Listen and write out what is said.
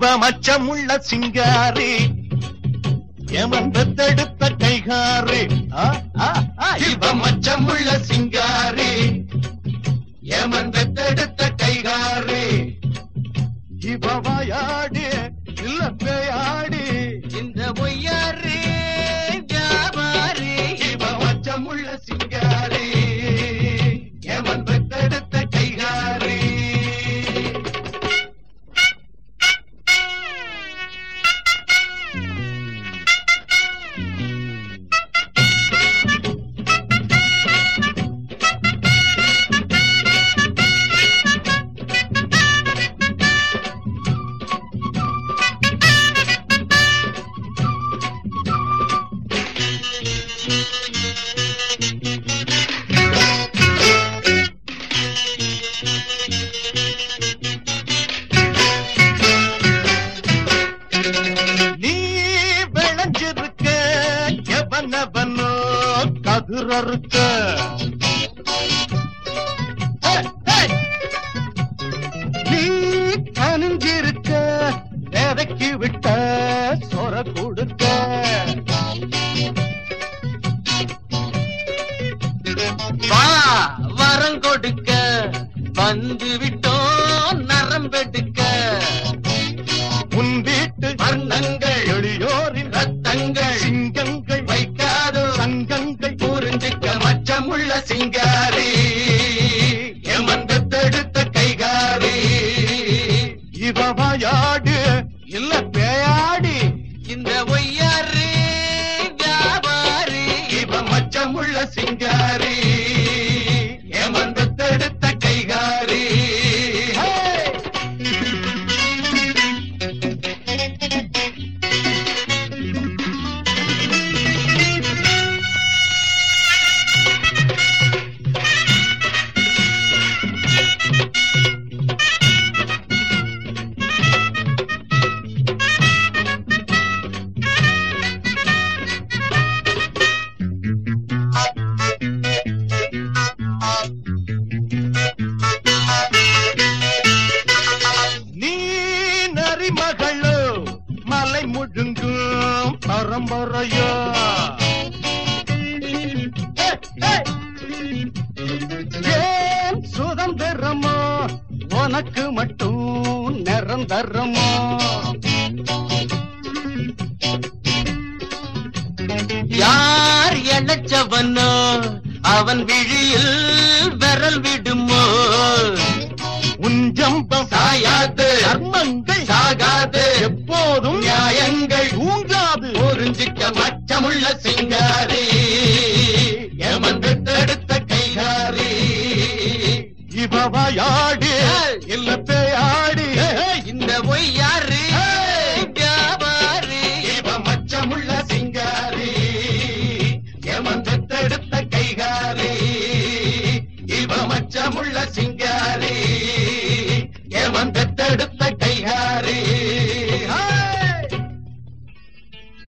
இவ மச்சமுள்ள சிங்காரி எமன் பெத்தெடுத்த கைகாரி ஆ, ஆ, ஆ, இவ மச்சமுள்ள சிங்காரி எமன் பெத்தெடுத்த கைகாரி இவ வாயாடி இல்ல பேயாடி இந்த பொய்யாரு வியாபாரி இவ மச்சமுள்ள சிங்காரி எமன் பெத்தெடுத்த கைகாரி நீ விளைஞ்சிருக்க எவனவனோ கதிரறுக்க ஏய், ஏய். நீ கனிஞ்சிருக்க விதைக்கு விட்ட சொர கொடுக்க வா வரம் கொடுக்க வந்து விட்டோம் நரம்பெடுக்க உன் வீட்டு வர்ணங்கள் எளியோரின் ரத்தங்கள் சிங்கங்கள் வைக்காத சங்கங்கள் புரிஞ்சுக்க மச்சமுள்ள சிங்காரி எமந்தெடுத்த கைகாரி இவ வாயாடு இல்ல பேயாடி இந்த பொய்யாரு வியாபாரி இவ மச்சமுள்ள சிங்காரி எமந்தெடுத்த கைகாரி ஹே! நீ நரிமகளோ மலை முழுங்கும் பரம்பரையோ ஏன் சுதந்திரமோ உனக்கு மட்டும் நிரந்தரமோ யார் இழைச்சவனோ அவன் விழியில் விரல் விடுமோ